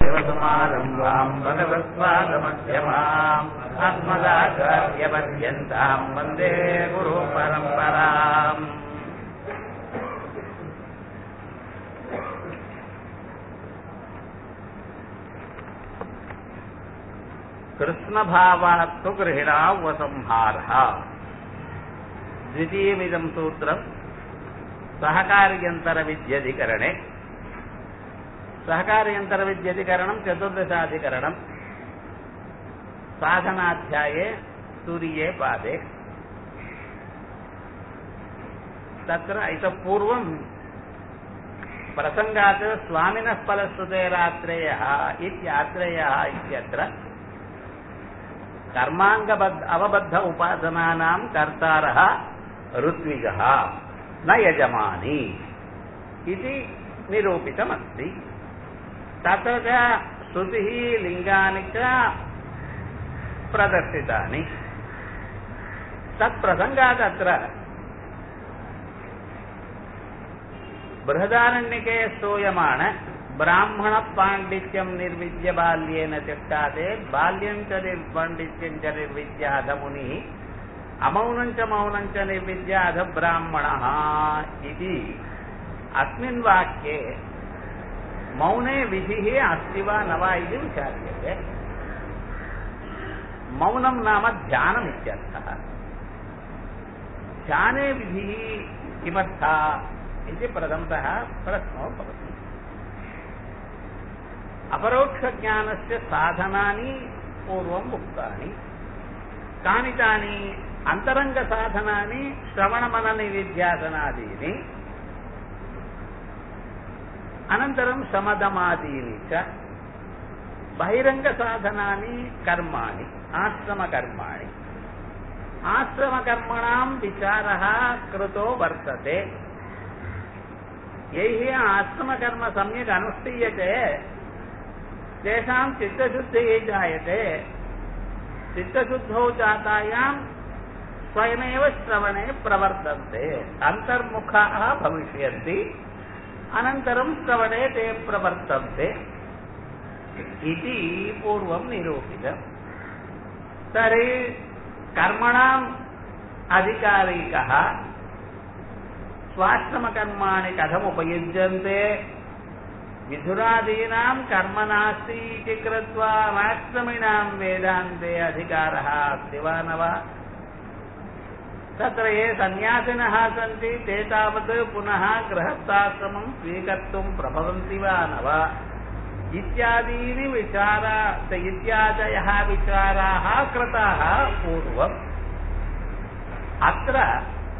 देवसमारम्भाम् भगवत्पादमध्यमाम् अस्मदाचार्यपर्यन्ताम् वन्दे गुरुपरम्पराम् कृष्णभावात्तु गृहिणावसंहारः द्वितीयमिदम् सूत्रम् सहकार्यन्तरविद्यधिकरणे सहकार्यन्तरविद्यधिकरणम् चतुर्दशाधिकरणम् साधनाध्याये तुरीये पादे तत्र इतः पूर्वम् प्रसङ्गात् स्वामिनः फलश्रुतेरात्रेयः इत्यात्रेयः इत्यत्र कर्माङ्गबद्ध अवबद्ध उपासनानाम् कर्तारः ऋत्विगः न यजमानी इति निरूपितमस्ति तत्र च श्रुतिः लिङ्गानि च प्रदर्शितानि तत्प्रसङ्गात् अत्र बृहदारण्यके स्तूयमाण ब्राह्मणपाण्डित्यम् निर्विद्य बाल्येन तिष्ठाते बाल्यम् च निर्पाण्डित्यम् च निर्विद्याध मुनिः अमौनम् च मौनम् च निर्विद्याध ब्राह्मणः इति अस्मिन् वाक्ये मौने विधिः अस्ति वा न वा इति विचार्यते मौनं नाम ध्यानमित्यर्थः ध्याने विधिः किमर्था इति प्रथमतः प्रश्नो भवति अपरोक्षज्ञानस्य साधनानि पूर्वम् उक्तानि कानि तानि अन्तरङ्गसाधनानि श्रवणमननिविध्यासनादीनि अनन्तरं शमदमादीनि च बहिरङ्गसाधनानि कर्माणि आश्रमकर्माणि आश्रमकर्मणां विचारः कृतो वर्तते यैः आश्रमकर्म सम्यक् अनुष्ठीयते तेषां चित्तशुद्धिः जायते चित्तशुद्धौ जातायां स्वयमेव श्रवणे प्रवर्तन्ते अन्तर्मुखाः भविष्यन्ति अनन्तरं श्रवणे ते प्रवर्तन्ते इति पूर्वं निरूपितम् तर्हि कर्मणाम् अधिकारी कः स्वाश्रमकर्माणि कथमुपयुज्यन्ते विधुरादीनां कर्म नास्ति इति कृत्वा वाश्रमिणां वेदान्ते अधिकारः अस्ति वा न वा तत्र ये सन्न्यासिनः सन्ति ते तावत् पुनः गृहस्थाश्रमं स्वीकर्तुं प्रभवन्ति वा न वा इत्यादीनि विचारा इत्यादयः विचाराः कृताः पूर्वम् अत्र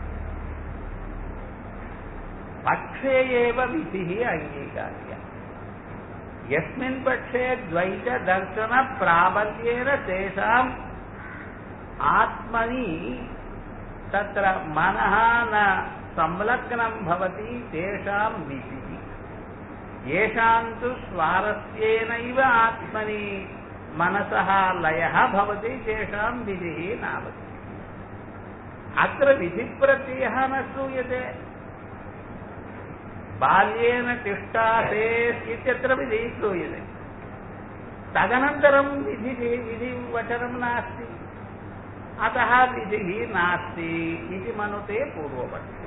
पक्षे एव विधिः अङ्गीकार्या यस्मिन् पक्षे द्वैतदर्शनप्राबल्येन तेषाम् आत्मनि तत्र मनः न संलग्नं भवति तेषां विधिः येषां तु स्वारस्येनैव आत्मनि मनसः लयः भवति तेषां विधिः नावति अत्र विधिप्रत्ययः न श्रूयते बाल्येन तिष्ठाते इत्यत्र विधिः श्रूयते तदनन्तरं विधिः विधिवचनं नास्ति अतः विधिः नास्ति इति मनुते पूर्वपक्षे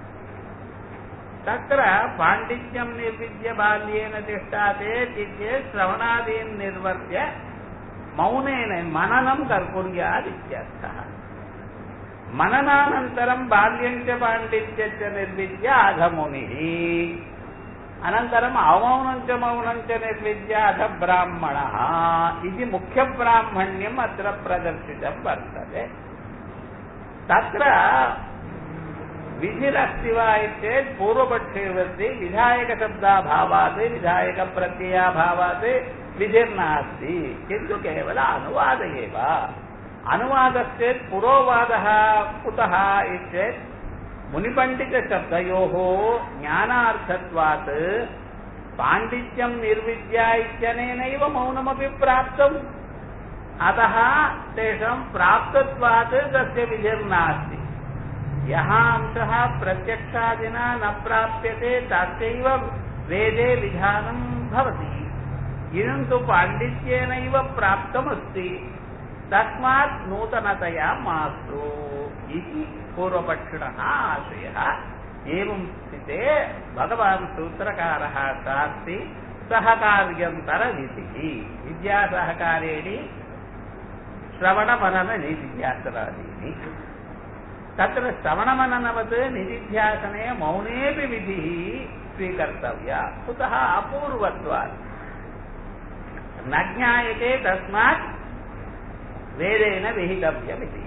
तत्र पाण्डित्यं निर्विद्य बाल्येन तिष्ठाते चेत् श्रवणादीन् निर्वर्त्य मौनेन मननं कर्कुर्यात् इत्यर्थः मननानन्तरं बाल्यं च पाण्डित्यं च निर्विद्य अधमुनिः अनन्तरम् अमौनं च मौनं च निर्विद्य अध ब्राह्मणः इति मुख्यब्राह्मण्यम् अत्र प्रदर्शितं वर्तते तत्र विधिरस्ति वा चेत् पूर्वपक्षे वदति विधायकशब्दाभावात् विधायकप्रत्ययाभावात् विधिर्नास्ति किन्तु केवल अनुवाद एव अनुवादश्चेत् पुरोवादः कुतः इत्येत् मुनिपण्डितशब्दयोः ज्ञानार्थत्वात् पाण्डित्यं निर्विद्या इत्यनेनैव मौनमपि प्राप्तम् अतः तेषां प्राप्तत्वात् तस्य विधिर्नास्ति यः अंशः प्रत्यक्षादिना न प्राप्यते तस्यैव वेदे विधानं भवति इदं तु पाण्डित्येनैव प्राप्तमस्ति तस्मात् नूतनतया मास्तु इति पूर्वपक्षिणः आशयः एवं स्थिते भगवान् सूत्रकारः शास्ति सहकार्यन्तरविधिः विद्यासहकारेणि श्रवणमनननिधिध्यासनादीनि तत्र श्रवणमननवत् निधिध्यासने मौनेऽपि विधिः स्वीकर्तव्या कुतः अपूर्वत्वात् न ज्ञायते तस्मात् वेदेन विहितव्यमिति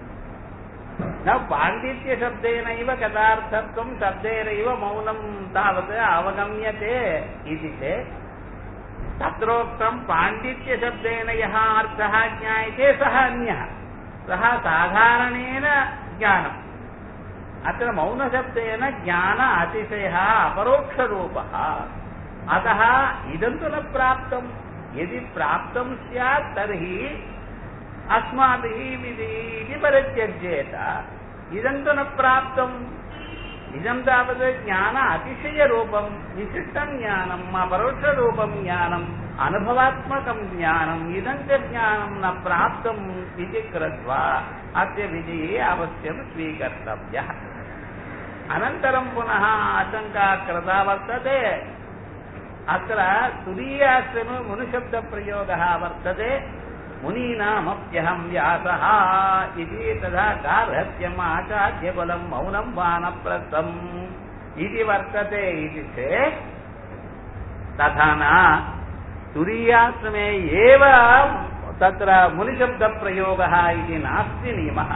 न पाण्डित्यशब्देनैव गतार्थत्वं शब्देनैव मौनं तावत् अवगम्यते इति चेत् तत्रोक्तं पाण्डित्यशब्देन यः अर्थः ज्ञायते सः अन्यः सः साधारणेन ज्ञानम् अत्र मौनशब्देन ज्ञान अतिशयः अपरोक्षरूपः अतः इदं तु न प्राप्तं यदि प्राप्तं स्यात् तर्हि अस्माभिः विधिः परित्यज्येत इदं तु न प्राप्तम् इदं तावत् ज्ञान अतिशयरूपं विशिष्टं ज्ञानम् अपरोक्षरूपं ज्ञानम् अनुभवात्मकं ज्ञानम् इदं च ज्ञानं न प्राप्तम् इति कृत्वा अस्य विधिः अवश्यं स्वीकर्तव्यः अनन्तरं पुनः आशङ्का कृता वर्तते अत्र तुरीयाश्रमे मुनिशब्दप्रयोगः वर्तते मुनीनामप्यहं व्यासः इति तथा गार्हत्यम् आचार्यबलं मौनं वानप्रस्थम् इति वर्तते इति चेत् तथा न तुरीयाश्रमे एव तत्र मुनिशब्दप्रयोगः इति नास्ति नियमः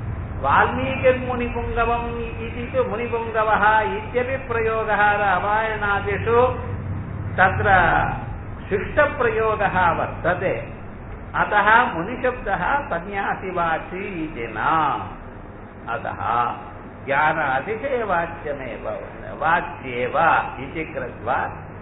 वाल्मीकिर्मुनिपुङ्गवम् इति तु मुनिपुङ्गवः इत्यपि प्रयोगः रामायणादिषु तत्र शिष्टप्रयोगः वर्तते अतः मुनिशब्दः सन्न्यासिवाची इति न अतः ज्ञान अतिशयवाच्यमेव वाच्येव इति कृत्वा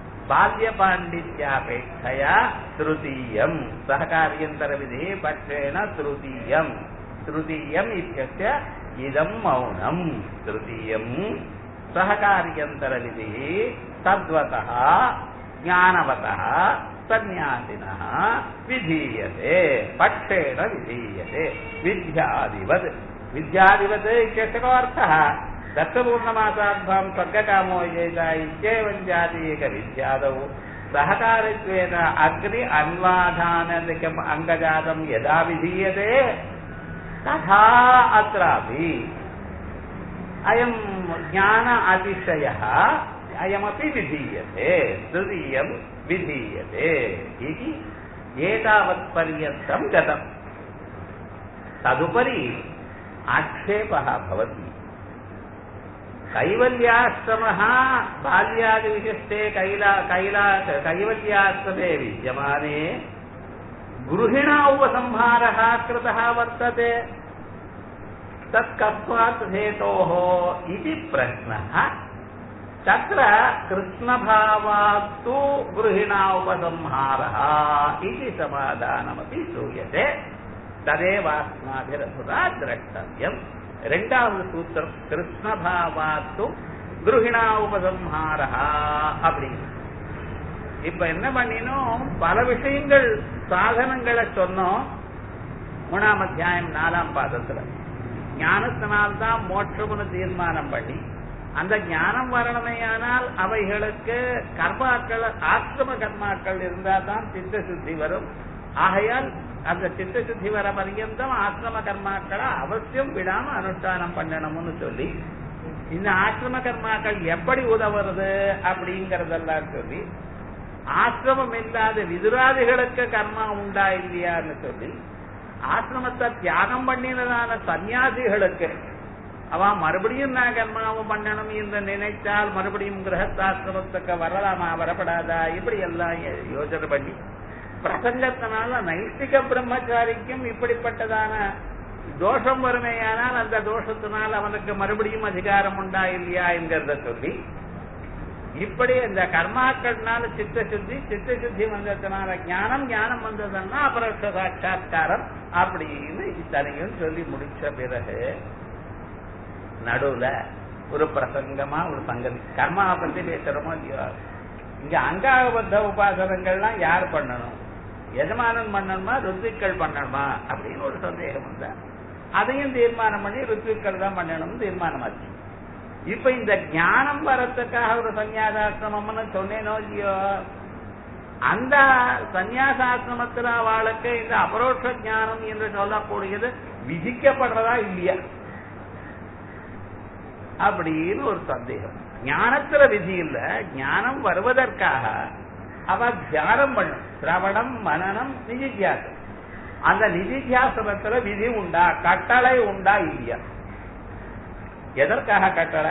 बाल्यपाण्डित्यापेक्षया तृतीयम् सहकार्यन्तरविधिः पक्षेण तृतीयम् तृतीयम् इत्यस्य इदं मौनम् तृतीयम् सहकार्यन्तरविधिः तद्वतः ज्ञानवतः सन्न्यासिनः विधीयते पक्षेण विधीयते विद्यादिवत् विद्यादिवत् इत्यस्य को अर्थः दक्षपूर्णमासाभ्यां स्वर्गकामो येत इत्येवं जाति एकविद्यादौ सहकारित्वेन अग्नि अन्वाधानदिकम् अङ्गजातं यदा विधीयते तथा अत्रापि अयं ज्ञान अतिशयः अयमपि विधीयते तृतीयं विधीयते इति एतावत्पर्यन्तं गतम् तदुपरि आक्षेपः भवति कैवल्याश्रमः बाल्यादिविशिष्टे कैला कैला कैवल्याश्रमे विद्यमाने गृहिणा उपसंहारः कृतः वर्तते तत् कस्मात् हेतोः इति प्रश्नः तत्र कृष्णभावात्तु गृहिणा उपसंहारः इति समाधानमपि श्रूयते तदेव अस्माभिरधुना द्रष्टव्यम् ரெண்டாவது சூத்திரம் கிருஷ்ணபாவாத்து குருஹிணா உபசம்ஹாரா அப்படின்னு இப்ப என்ன பண்ணினோம் பல விஷயங்கள் சாதனங்களை சொன்னோம் மூணாம் அத்தியாயம் நாலாம் பாதத்துல ஞானத்தினால்தான் மோட்சம்னு தீர்மானம் பண்ணி அந்த ஞானம் வரணுமையானால் அவைகளுக்கு கர்மாக்கள் ஆசிரம கர்மாக்கள் இருந்தால் தான் சித்த சுத்தி வரும் ஆகையால் அந்த சித்த சுத்தி வர பர்யந்தம் ஆசிரம கர்மாக்களை அவசியம் விடாம அனுஷ்டானம் பண்ணணும்னு சொல்லி இந்த ஆசிரம கர்மாக்கள் எப்படி உதவுறது அப்படிங்கறதெல்லாம் சொல்லி ஆசிரமம் இல்லாத விதுராதிகளுக்கு கர்மா உண்டா இல்லையான்னு சொல்லி ஆசிரமத்தை தியாகம் பண்ணினதான சன்னியாசிகளுக்கு அவன் மறுபடியும் நான் கர்மாவும் பண்ணணும் என்று நினைத்தால் மறுபடியும் கிரகஸ்தாசிரமத்துக்கு வரலாமா வரப்படாதா இப்படி எல்லாம் யோசனை பண்ணி பிரசங்கத்தினால நைஷ்டிக பிரம்மச்சாரிக்கும் இப்படிப்பட்டதான தோஷம் வருமேயானால் அந்த தோஷத்தினால் அவனுக்கு மறுபடியும் அதிகாரம் உண்டா இல்லையா என்கிறத சொல்லி இப்படி இந்த கர்மாக்கள்னால சித்த சுத்தி சித்த சுத்தி வந்ததுனால ஞானம் ஞானம் வந்ததுன்னா அபரோஷ சாட்சா்காரம் அப்படின்னு இத்தனையும் சொல்லி முடிச்ச பிறகு நடுவுல ஒரு பிரசங்கமா ஒரு சங்கதி கர்மா பத்தி பேசுறோமோ இல்லையோ இங்க அங்காபத்த உபாசனங்கள்லாம் யார் பண்ணணும் எஜமானன் பண்ணணுமா ருத்விக்கள் பண்ணணுமா அப்படின்னு ஒரு சந்தேகம் வந்தா அதையும் தீர்மானம் பண்ணி ருத்விக்கள் தான் பண்ணணும்னு தீர்மானமாச்சு இப்ப இந்த ஞானம் வரத்துக்காக ஒரு சன்னியாசாசிரமம்னு சொன்னேனோ இல்லையோ அந்த சன்னியாசாசிரமத்துல அவளுக்கு இந்த அபரோட்ச ஞானம் என்று சொல்லக்கூடியது விதிக்கப்படுறதா இல்லையா அப்படின்னு ஒரு சந்தேகம் ஞானத்துல விதி இல்ல ஞானம் வருவதற்காக அவ தியானம் பண்ணும் சிரவணம் மனநம் நிதித்தியாசம் அந்த நிதித்தியாசனத்துல விதி உண்டா கட்டளை உண்டா இல்லையா எதற்காக கட்டளை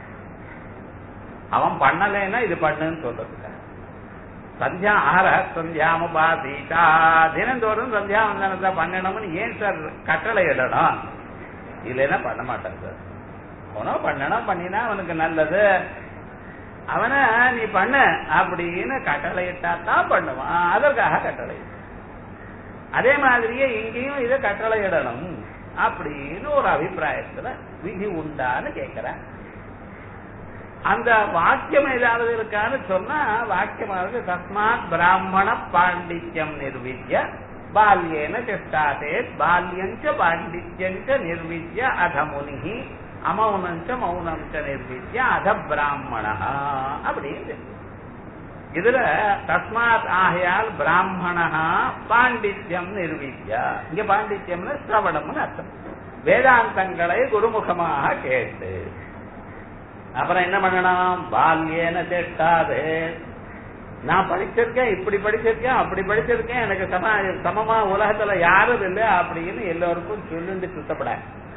அவன் பண்ணலைன்னா இது பண்ணுன்னு சொல்றதுக்காக சந்தியா ஆர சந்தியாமுபாசீதா தினந்தோறும் சந்தியாவந்தனத்தை பண்ணணும்னு ஏன் சார் கட்டளை இடணும் இல்லைன்னா பண்ண மாட்டான் சார் அவனோ பண்ணணும் பண்ணினா அவனுக்கு நல்லது அவனை நீ பண்ண அப்படின்னு கட்டளை இட்டா தான் பண்ணுவான் அதற்காக கட்டளை அதே மாதிரியே இங்கேயும் இதை கட்டளை இடணும் அப்படின்னு ஒரு அபிப்பிராயத்துல விதி உண்டான்னு கேட்கிறேன் அந்த வாக்கியம் ஏதாவது இருக்கான்னு சொன்னா வாக்கியமானது தஸ்மாத் பிராமண பாண்டித்யம் நிர்வித்ய பால்யேன சிஷ்டாதே பால்யஞ்ச பாண்டித்யஞ்ச நிர்வித்ய அத முனி அமௌனஞ்ச மௌனஞ்ச நிர்வித்ய அத பிராமணா அப்படின்னு இதுல தஸ்மாத் ஆகையால் பிராமணா பாண்டித்யம் நிர்வித்யா இங்க பாண்டித்யம்னு சிரவணம்னு அர்த்தம் வேதாந்தங்களை குருமுகமாக கேட்டு அப்புறம் என்ன பண்ணணும் பால்யேன சேட்டாது நான் படிச்சிருக்கேன் இப்படி படிச்சிருக்கேன் அப்படி படிச்சிருக்கேன் எனக்கு சம சமமா உலகத்துல யாரும் இல்லை அப்படின்னு எல்லோருக்கும் சொல்லிட்டு சுத்தப்பட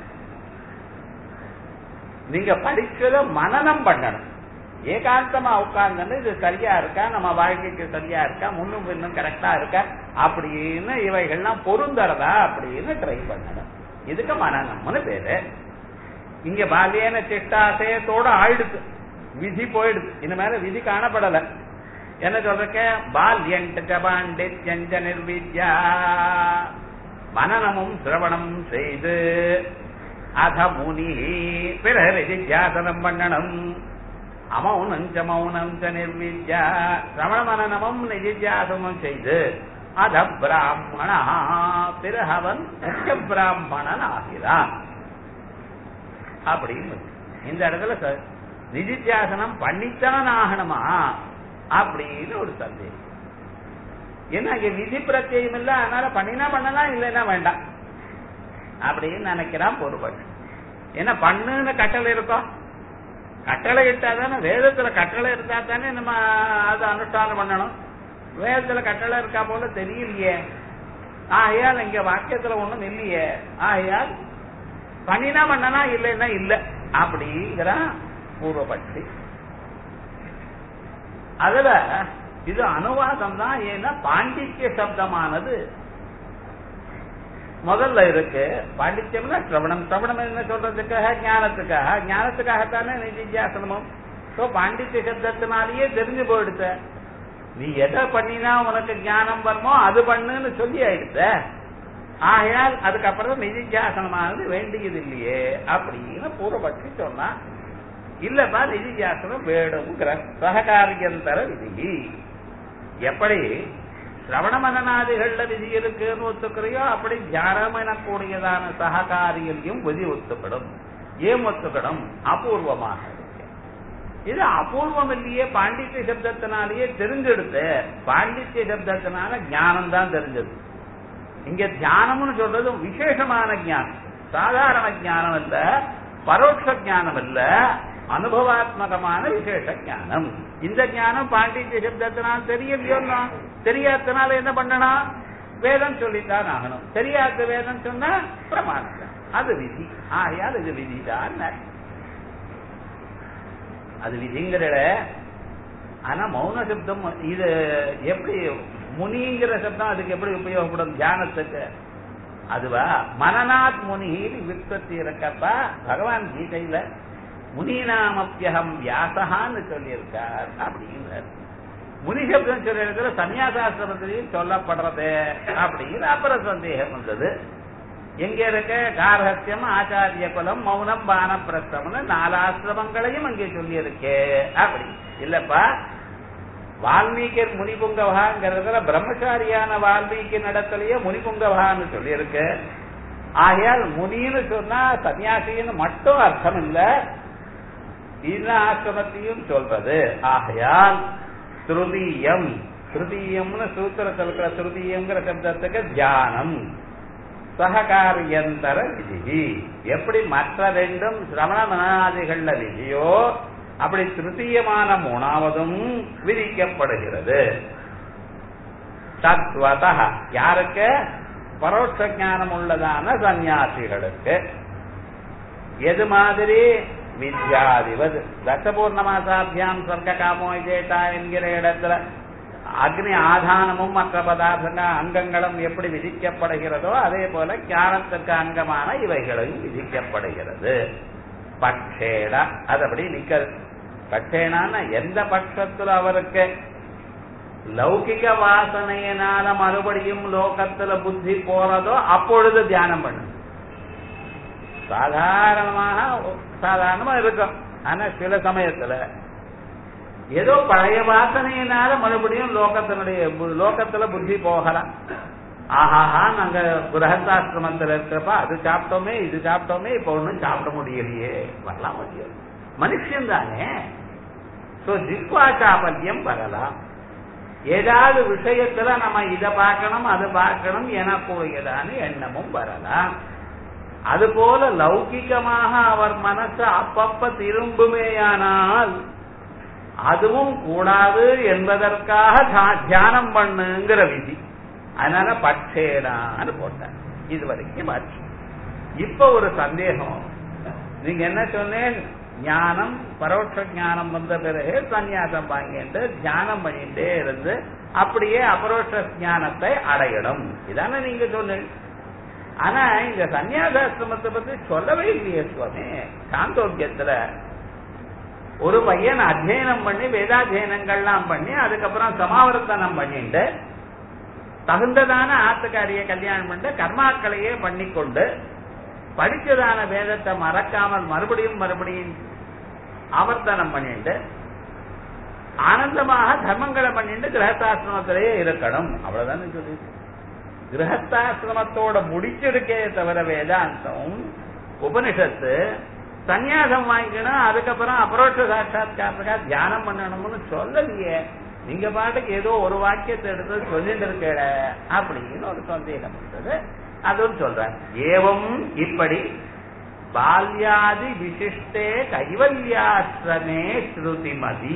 நீங்க படிச்சத மனநம் பண்ணணும் ஏகாந்தமா உட்கார்ந்து இது சரியா இருக்கா நம்ம வாழ்க்கைக்கு சரியா இருக்கா முன்னும் பின்னும் கரெக்டா இருக்கா அப்படின்னு இவைகள்லாம் பொருந்தறதா அப்படின்னு ட்ரை பண்ணணும் இதுக்கு மனநம்னு பேரு இங்க பாலியன சிட்டாசயத்தோட ஆயிடுது விதி போயிடுது இந்த மேல விதி காணப்படல என்ன சொல்றக்க பால்யண்ட பாண்டித்யஞ்ச நிர்வித்யா மனநமும் சிரவணம் செய்து அத முனி பிறகு விதித்தியாசனம் பண்ணணும் அமௌனஞ்ச மௌனஞ்ச நிர்வித்யா சிரவண மனநமும் நிதித்தியாசமும் செய்து அத பிராமணா பிறகு அவன் முக்கிய பிராமணன் ஆகிறான் அப்படின்னு இந்த இடத்துல சார் நிதித்தியாசனம் பண்ணித்தான் ஆகணுமா அப்படின்னு ஒரு சந்தேகம் ஏன்னா இங்க விதி பிரத்யம் இல்ல அதனால பண்ணினா பண்ணலாம் இல்லைன்னா வேண்டாம் அப்படின்னு நினைக்கிறான் பொறுப்பன் என்ன பண்ணுன்னு கட்டளை இருக்கோம் கட்டளை இட்டா தானே வேதத்துல கட்டளை இருந்தா தானே நம்ம அதை அனுஷ்டானம் பண்ணணும் வேதத்துல கட்டளை இருக்கா போல தெரியலையே ஆகையால் இங்க வாக்கியத்துல ஒண்ணும் இல்லையே ஆகையால் பண்ணினா பண்ணனா இல்லைன்னா இல்ல அப்படிங்கிற பூர்வபட்சி அதுல இது அனுவாதம் தான் ஏன்னா பாண்டித்ய சப்தமானது முதல்ல இருக்கு பாண்டித்யம்னா சிரவணம் சிரவணம் என்ன சொல்றதுக்காக ஞானத்துக்காக ஞானத்துக்காகத்தானே நிதித்தியாசனமும் சோ பாண்டித்ய சப்தத்தினாலேயே தெரிஞ்சு போயிடுத்த நீ எதை பண்ணினா உனக்கு ஞானம் வருமோ அது பண்ணுன்னு சொல்லி ஆயிடுத்த ஆகையால் அதுக்கப்புறம் நிதித்தியாசனமானது வேண்டியது இல்லையே அப்படின்னு பூர்வபட்சி சொன்னா இல்லப்பா நிதித்தியாசனம் வேணுங்கிற சககாரியந்தர விதி எப்படி சிரவண மனநாதிகள்ல விதி இருக்குன்னு ஒத்துக்கிறையோ அப்படி தியானம் எனக்கூடியதான சககாரியிலையும் விதி ஒத்துப்படும் ஏன் ஒத்துக்கணும் அபூர்வமாக இருக்கு இது அபூர்வம் இல்லையே பாண்டித்ய சப்தத்தினாலேயே தெரிஞ்செடுத்து பாண்டித்ய சப்தத்தினால ஞானம் தான் தெரிஞ்சது இங்க தியானம்னு சொல்றது விசேஷமான ஞானம் சாதாரண ஞானம் இல்ல பரோட்ச ஞானம் இல்ல அனுபவாத்மகமான விசேஷ ஞானம் இந்த ஞானம் பாண்டித்ய சப்தத்தினால் தெரியலையோன்னா தெரியாதனால என்ன பண்ணணும் வேதம் சொல்லித்தான் ஆகணும் தெரியாத வேதம் சொன்னா பிரமாணம் அது விதி ஆகையால் இது விதிதான் அது விதிங்கிற ஆனா மௌன சப்தம் இது எப்படி முனிங்கிற சப்தம் அதுக்கு எப்படி உபயோகப்படும் தியானத்துக்கு அதுவா மனநாத் முனி விற்பத்தி இருக்கப்பா பகவான் கீதையில முனிநாமப்பியகம் வியாசகான்னு சொல்லியிருக்கார் அப்படிங்கிறார் முனி சப்தம் சொல்ல இருக்கிற சன்னியாசாசிரமத்திலையும் சொல்லப்படுறது அப்படிங்கிற அப்புறம் சந்தேகம் வந்தது எங்க இருக்க காரஹத்தியம் ஆச்சாரிய குலம் மௌனம் பான பிரஸ்தம்னு நாலாசிரமங்களையும் அங்கே சொல்லி இருக்கே அப்படி இல்லப்பா வால்மீகர் முனிபுங்கவகாங்கிறதுல பிரம்மச்சாரியான வால்மீகி நடத்திலேயே முனிபுங்கவகான்னு சொல்லியிருக்கு ஆகையால் முனின்னு சொன்னா சன்னியாசின்னு மட்டும் அர்த்தம் இல்ல இந்த ஆசிரமத்தையும் சொல்றது ஆகையால் திருதீயம் திருதீயம்னு சூத்திரத்தில் இருக்கிற திருதீயம்ங்கிற சப்தத்துக்கு தியானம் சககாரியந்தர விதி எப்படி மற்ற ரெண்டும் சிரவண மனாதிகள்ல விதியோ அப்படி திருத்தீயமான மூணாவதும் விதிக்கப்படுகிறது தத்வத யாருக்கு பரோட்ச ஞானம் உள்ளதான சந்நியாசிகளுக்கு எது மாதிரி வித்யாதிபது தசபூர்ணமாசாபியாம் சொர்க்க காமோ ஜேட்டா என்கிற இடத்துல அக்னி ஆதானமும் மற்ற பதார்த்தங்கள் அங்கங்களும் எப்படி விதிக்கப்படுகிறதோ அதே போல ஞானத்திற்கு அங்கமான இவைகளும் விதிக்கப்படுகிறது பட்சேட அது அப்படி நிக்கிறது பட்சேனான எந்த பட்சத்துல அவருக்கு லௌகிக வாசனையினால மறுபடியும் லோகத்துல புத்தி போறதோ அப்பொழுது தியானம் பண்ணு சாதாரணமாக சாதாரணமா இருக்கும் ஆனா சில சமயத்துல ஏதோ பழைய வாசனையினால மறுபடியும் லோகத்தினுடைய லோகத்துல புத்தி போகலாம் ஆஹாஹா நாங்க கிரகத்தாசிரமத்துல இருக்கிறப்ப அது சாப்பிட்டோமே இது சாப்பிட்டோமே இப்ப ஒண்ணும் சாப்பிட முடியலையே வரலாம் முடியாது மனுஷன் தானே சோ ஜிக்வா சாபல்யம் வரலாம் ஏதாவது விஷயத்துல நம்ம இதை பார்க்கணும் அது பார்க்கணும் எனக்கூடியதான எண்ணமும் வரலாம் அதுபோல லௌகிகமாக அவர் மனசு அப்பப்ப திரும்புமேயானால் அதுவும் கூடாது என்பதற்காக தியானம் பண்ணுங்கிற விதி அதனால பட்சேடான்னு போட்டார் இது வரைக்கும் ஆச்சு இப்ப ஒரு சந்தேகம் நீங்க என்ன சொன்னேன் ஞானம் பரோட்ச ஞானம் வந்த பிறகு சந்நியாசம் வாங்கிட்டு தியானம் பண்ணிட்டே இருந்து அப்படியே அபரோட்ச ஞானத்தை அடையணும் இதானே நீங்க சொன்னீங்க ஆனா இந்த சன்னியாசாசிரமத்தை பத்தி சொல்லவே இல்லையே சுவாமி சாந்தோக்கியத்துல ஒரு பையன் அத்தியனம் பண்ணி வேதாத்தியனங்கள்லாம் பண்ணி அதுக்கப்புறம் சமாவர்த்தனம் பண்ணிட்டு தகுந்ததான ஆத்துக்காரிய கல்யாணம் பண்ணிட்டு கர்மாக்களையே பண்ணிக்கொண்டு படிச்சதான வேதத்தை மறக்காமல் மறுபடியும் மறுபடியும் ஆவர்த்தனம் பண்ணிட்டு ஆனந்தமாக தர்மங்களை பண்ணிட்டு கிரகஸ்தாசிரமத்திலேயே இருக்கணும் அவ்வளவுதானே சொல்லி கிரகஸ்தாசிரமத்தோட முடிச்சிருக்கே தவிர வேதாந்தம் உபனிஷத்து சந்நியாசம் வாங்கிக்கணும் அதுக்கப்புறம் அபரோட்ச சாட்சாத்காரத்துக்காக தியானம் பண்ணணும்னு சொல்லலையே நீங்க பாட்டுக்கு ஏதோ ஒரு வாக்கியத்தை எடுத்து சொல்லிட்டு இருக்கேட அப்படின்னு ஒரு சந்தேகம் இருந்தது அதுவும் சொல்றேன் ஏவம் இப்படி பால்யாதி விசிஷ்டே கைவல்யாசிரமே ஸ்ருதிமதி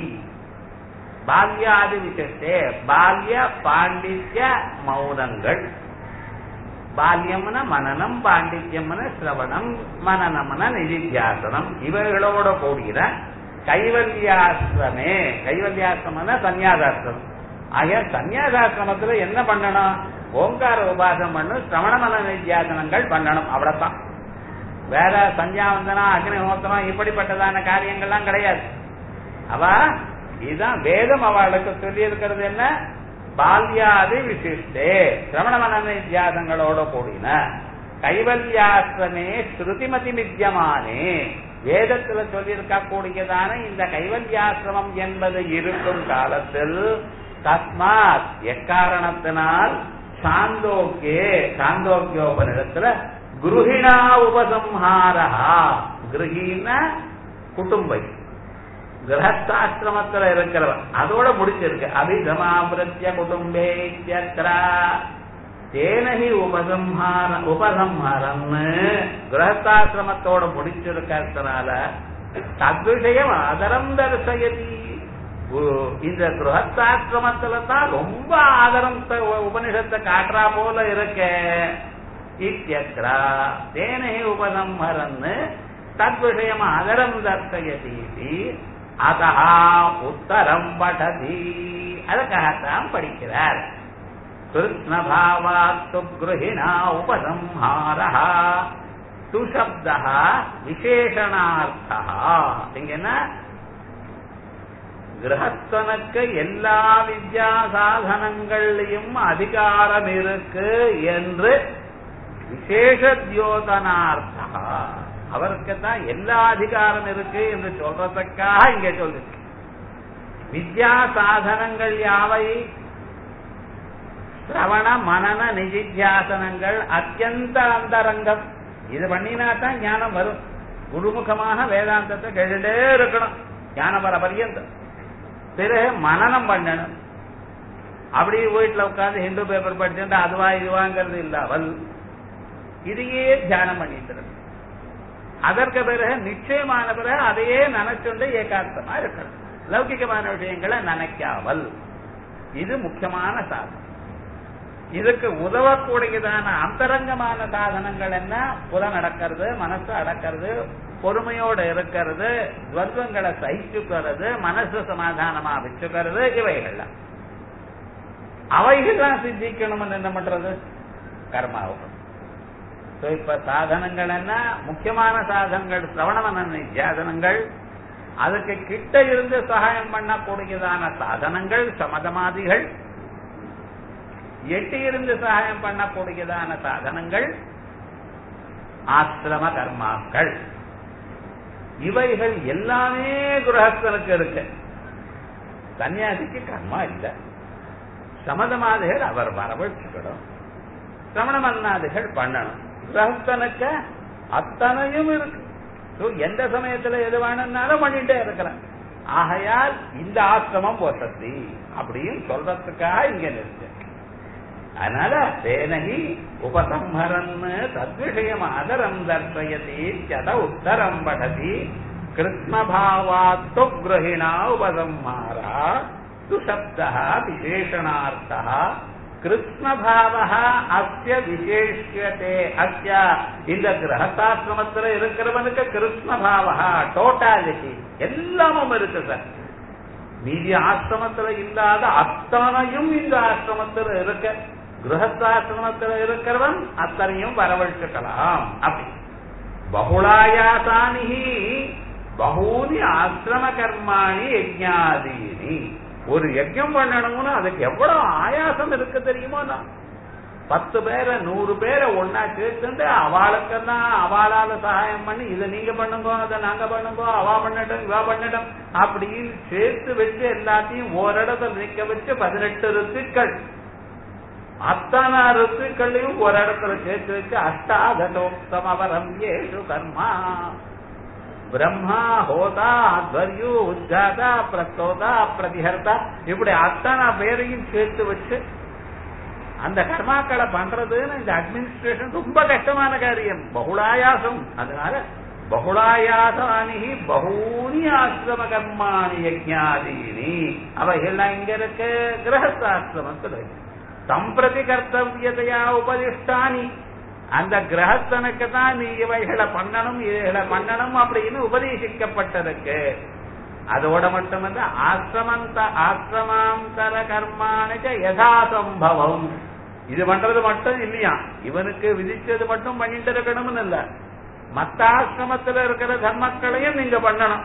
பால்யாதி விசிஷ்டே பால்ய பாண்டித்ய மௌனங்கள் பால்யம்னா மனநம் பாண்டித்யம்னா சிரவணம் மனநம்னா நிதித்தியாசனம் இவைகளோட கூடிய கைவல்யாசிரமே கைவல்யாசிரமம்னா சன்னியாசாசிரமம் ஆகிய சன்னியாசாசிரமத்துல என்ன பண்ணணும் ஓங்கார உபாசம் பண்ணும் சிரவண மன நித்தியாசனங்கள் பண்ணணும் அவ்வளவுதான் வேற சந்தியாவந்தனம் அக்னிஹோத்திரம் இப்படிப்பட்டதான காரியங்கள்லாம் கிடையாது அவ இதுதான் வேதம் அவளுக்கு சொல்லி இருக்கிறது என்ன பால்யாதி விசிஷ்டே சிரவண மன நித்தியாசங்களோட கூடின கைவல்யாசிரமே ஸ்ருதிமதி வித்தியமானே வேதத்துல சொல்லியிருக்க கூடியதான இந்த கைவல்யாசிரமம் என்பது இருக்கும் காலத்தில் தஸ்மாத் எக்காரணத்தினால் சாந்தோக்கியே சாந்தோக்கியோபனிடத்துல குருஹிணா உபசம்ஹாரா குருஹின குடும்பை கிரகஸ்தாசிரமத்துல இருக்கிறவன் அதோட முடிச்சிருக்கு அபிசமாபிரத்திய குடும்பே தேனகி உபசம்ஹார உபசம்ஹாரம்னு கிரகஸ்தாசிரமத்தோட முடிச்சிருக்கிறதுனால தத்விஷயம் ஆதரம் தரிசயதி இந்த கிரகஸ்தாசிரமத்துல தான் ரொம்ப ஆதரம் உபனிஷத்தை காட்டுறா போல இருக்க இத்தியத்ரா தேனே உபசம்ஹரன்னு தத்விஷயம் ஆதரம் தர்சயதி அதா உத்தரம் படதி அதுக்காகத்தான் படிக்கிறார் கிருஷ்ணபாவாத்து கிருஹிணா உபசம்ஹாரா சுசப்தா விசேஷணார்த்தா இங்க என்ன கிரகஸ்தனுக்கு எல்லா வித்யா சாதனங்கள்லையும் அதிகாரம் இருக்கு என்று விசேஷத்யோதனார்த்தா அவருக்கு தான் எல்லா அதிகாரம் இருக்கு என்று சொல்றதுக்காக இங்க சொல்லிருக்கு வித்யா சாதனங்கள் யாவை சிரவண மனன நிதித்தியாசனங்கள் அத்தியந்த அந்தரங்கம் இது பண்ணினா தான் ஞானம் வரும் குருமுகமாக வேதாந்தத்தை கேட்டுட்டே இருக்கணும் ஞானம் வர பரியந்தம் பிறகு மனநம் பண்ணணும் அப்படி வீட்டுல உட்கார்ந்து ஹிந்து பேப்பர் படிச்சுட்டு அதுவா இதுவாங்கிறது இல்லாமல் இதையே தியானம் பண்ணிட்டு இருக்கு அதற்கு பிறகு நிச்சயமான பிறகு அதையே நினைச்சுண்டு ஏகாந்தமா இருக்கணும் லௌகிகமான விஷயங்களை நினைக்காமல் இது முக்கியமான சாதனம் இதுக்கு உதவக்கூடியதான அந்தரங்கமான சாதனங்கள் என்ன புலம் அடக்கிறது மனசு அடக்கிறது பொறுமையோடு இருக்கிறது துவந்தங்களை சகிச்சுக்கிறது மனசு சமாதானமா வச்சுக்கிறது இவைகள்லாம் அவைகள்லாம் சித்திக்கணும்னு என்ன பண்றது கர்மாவும் So, இப்ப சாதனங்கள் என்ன முக்கியமான சாதனங்கள் சிரவணமன சாதனங்கள் அதுக்கு கிட்ட இருந்து சகாயம் பண்ணக்கூடியதான சாதனங்கள் சமதமாதிகள் எட்டி இருந்து சகாயம் பண்ணக்கூடியதான சாதனங்கள் ஆசிரம கர்மாக்கள் இவைகள் எல்லாமே குரகஸ்தனுக்கு இருக்கு சன்னியாசிக்கு கர்மா இல்லை சமதமாதிகள் அவர் வரவழைச்சுக்கணும் சிரவண மன்னாதிகள் பண்ணணும் கிரகஸ்தனுக்கு அத்தனையும் இருக்கு So, எந்த சமயத்துல எது வேணும்னாலும் பண்ணிட்டே இருக்கிறான் ஆகையால் இந்த ஆசிரமம் போசத்தி அப்படின்னு சொல்றதுக்காக இங்க நிறுத்து அதனால தேனகி உபசம்ஹரன் தத்விஷயம் ஆதரம் தர்சயதி சத உத்தரம் படதி கிருஷ்ணபாவாத்து கிரகிணா உபசம்ஹாரா சுசப்தா விசேஷணார்த்தா கிருஷ்ணபாவ அஸ்ய விசேஷியதே அஸ்ய இந்த கிரகசாசிரமத்துல இருக்கிறவனுக்கு கிருஷ்ணபாவ டோட்டாலிட்டி எல்லாமும் இருக்கு சார் மீதி ஆசிரமத்துல இல்லாத அத்தனையும் இந்த ஆசிரமத்துல இருக்க கிரகஸ்தாசிரமத்துல இருக்கிறவன் அத்தனையும் வரவழைச்சுக்கலாம் அப்படி பகுளாயாசானி பகூனி ஆசிரம கர்மாணி யஜ்ஞாதீனி ஒரு யஜ்யம் பண்ணணும்னு அதுக்கு எவ்வளவு ஆயாசம் இருக்கு தெரியுமோ நான் பத்து பேரை நூறு பேரை ஒன்னா சேர்த்துட்டு அவளுக்கெல்லாம் அவளால சகாயம் பண்ணி இதை நீங்க பண்ணுங்க அதை நாங்க பண்ணுங்க அவா பண்ணட்டும் இவா பண்ணட்டும் அப்படின்னு சேர்த்து வச்சு எல்லாத்தையும் ஓரிடத்துல நிக்க வச்சு பதினெட்டு ருத்துக்கள் அத்தனை ருத்துக்களையும் ஒரு இடத்துல சேர்த்து வச்சு அஷ்டாதசோக்தம் அவரம் ஏஷு கர்மா பிரம்மா ஹோதா அத்வர்யு உஜாதா பிரஸ்தோதா பிரதிஹர்த்தா இப்படி அத்தனை பேரையும் சேர்த்து வச்சு அந்த கர்மாக்களை பண்றதுன்னு இந்த அட்மினிஸ்ட்ரேஷன் ரொம்ப கஷ்டமான காரியம் பகுளாயாசம் அதனால பகுளாயாசானி பகூனி ஆசிரம கர்மாணி யஜ்ஞாதீனி அவைகள்லாம் இங்க இருக்கு கிரகஸ்தாசிரமத்தில் சம்பிரதி கர்த்தவியதையா உபதிஷ்டானி அந்த கிரகஸ்தனுக்கு தான் நீ இவைகளை பண்ணணும் இவைகளை பண்ணணும் அப்படின்னு உபதேசிக்கப்பட்டிருக்கு அதோட மட்டுமல்ல ஆசிரமந்த ஆசிரமாந்தர கர்மானுக்கு யதாசம்பவம் இது பண்றது மட்டும் இல்லையா இவனுக்கு விதிச்சது மட்டும் பண்ணிட்டு இருக்கணும்னு இல்ல மத்த ஆசிரமத்துல இருக்கிற தர்மக்களையும் நீங்க பண்ணணும்